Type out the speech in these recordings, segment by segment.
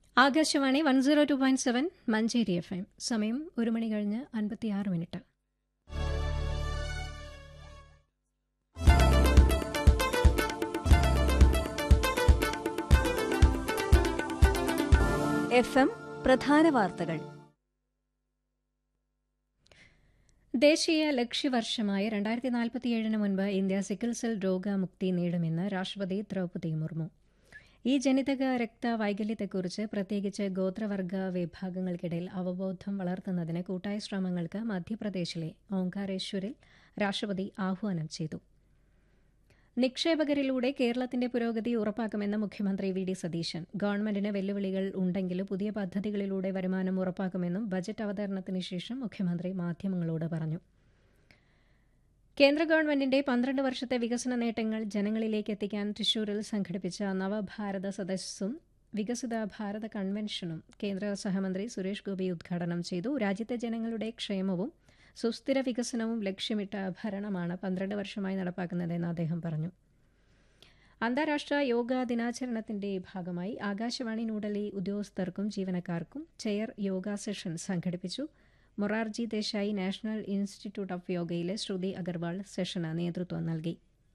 Akashvani one zero two point seven Manjeri F M സമയം ഒരു മണി കഴിഞ്ഞ് അൻപത്തിയാറ് മിനിറ്റ് എഫ് എം പ്രധാന വാർത്തകൾ ദേശീയ ലക്ഷ്യവർഷമായ രണ്ടായിരത്തി നാൽപ്പത്തിയേഴിന് മുൻപ് ഇന്ത്യ സിക്കിൾ സെൽ രോഗമുക്തി നേടുമെന്ന് രാഷ്ട്രപതി ദ്രൗപദി മുർമു ഈ ജനിതക രക്തവൈകല്യത്തെക്കുറിച്ച് പ്രത്യേകിച്ച് ഗോത്രവർഗ വിഭാഗങ്ങൾക്കിടയിൽ അവബോധം വളർത്തുന്നതിന് കൂട്ടായ ശ്രമങ്ങൾക്ക് മധ്യപ്രദേശിലെ ഓങ്കാരേശ്വരിൽ രാഷ്ട്രപതി ആഹ്വാനം ചെയ്തു നിക്ഷേപകരിലൂടെ കേരളത്തിന്റെ പുരോഗതി ഉറപ്പാക്കുമെന്ന് മുഖ്യമന്ത്രി വി ഡി സതീശൻ ഗവൺമെന്റിന് വെല്ലുവിളികൾ ഉണ്ടെങ്കിലും പുതിയ പദ്ധതികളിലൂടെ വരുമാനം ഉറപ്പാക്കുമെന്നും ബജറ്റ് അവതരണത്തിന് ശേഷം മുഖ്യമന്ത്രി മാധ്യമങ്ങളോട് പറഞ്ഞു കേന്ദ്ര ഗവൺമെന്റിന്റെ പന്ത്രണ്ട് വർഷത്തെ വികസന നേട്ടങ്ങൾ ജനങ്ങളിലേക്ക് എത്തിക്കാൻ തൃശൂരിൽ സംഘടിപ്പിച്ച നവഭാരത സദസ്സും വികസിത ഭാരത കൺവെൻഷനും കേന്ദ്ര സഹമന്ത്രി സുരേഷ് ഗോപി ഉദ്ഘാടനം ചെയ്തു രാജ്യത്തെ ജനങ്ങളുടെ ക്ഷേമവും സുസ്ഥിര വികസനവും ലക്ഷ്യമിട്ട ഭരണമാണ് പന്ത്രണ്ട് വർഷമായി നടപ്പാക്കുന്നതെന്ന് അദ്ദേഹം പറഞ്ഞു അന്താരാഷ്ട്ര യോഗാ ദിനാചരണത്തിന്റെ ഭാഗമായി ആകാശവാണി ന്യൂഡൽഹി ഉദ്യോഗസ്ഥർക്കും ജീവനക്കാർക്കും ചെയർ യോഗ സെഷൻ സംഘടിപ്പിച്ചു Morarji Desai national institute of യോഗയിലെ ശ്രുതി അഗർവാൾ സെഷന് നേതൃത്വം നൽകി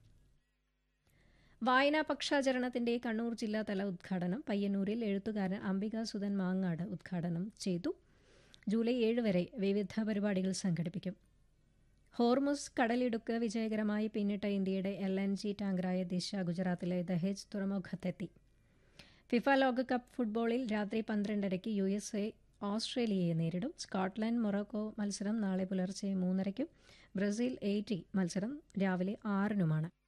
വായനാ പക്ഷാചരണത്തിന്റെ കണ്ണൂർ ജില്ലാതല ഉദ്ഘാടനം പയ്യന്നൂരിൽ എഴുത്തുകാരൻ അംബിക സുധൻ മാങ്ങാട് ഉദ്ഘാടനം ചെയ്തു ജൂലൈ ഏഴ് വരെ വിവിധ പരിപാടികൾ സംഘടിപ്പിക്കും ഹോർമുസ് കടലിടുക്ക് വിജയകരമായി പിന്നിട്ട ഇന്ത്യയുടെ എൽ എൻ ജി ടാങ്കറായ ദിശ ഗുജറാത്തിലെ ദഹേജ് തുറമുഖത്തെത്തി ഫിഫ ലോകകപ്പ് ഫുട്ബോളിൽ രാത്രി പന്ത്രണ്ടരയ്ക്ക് യു എസ് എ ഓസ്ട്രേലിയയെ നേരിടും സ്കോട്ട്ലൻഡ് മൊറോക്കോ മത്സരം നാളെ പുലർച്ചെ മൂന്നരയ്ക്കും ബ്രസീൽ എയ്റ്റി മത്സരം രാവിലെ ആറിനുമാണ്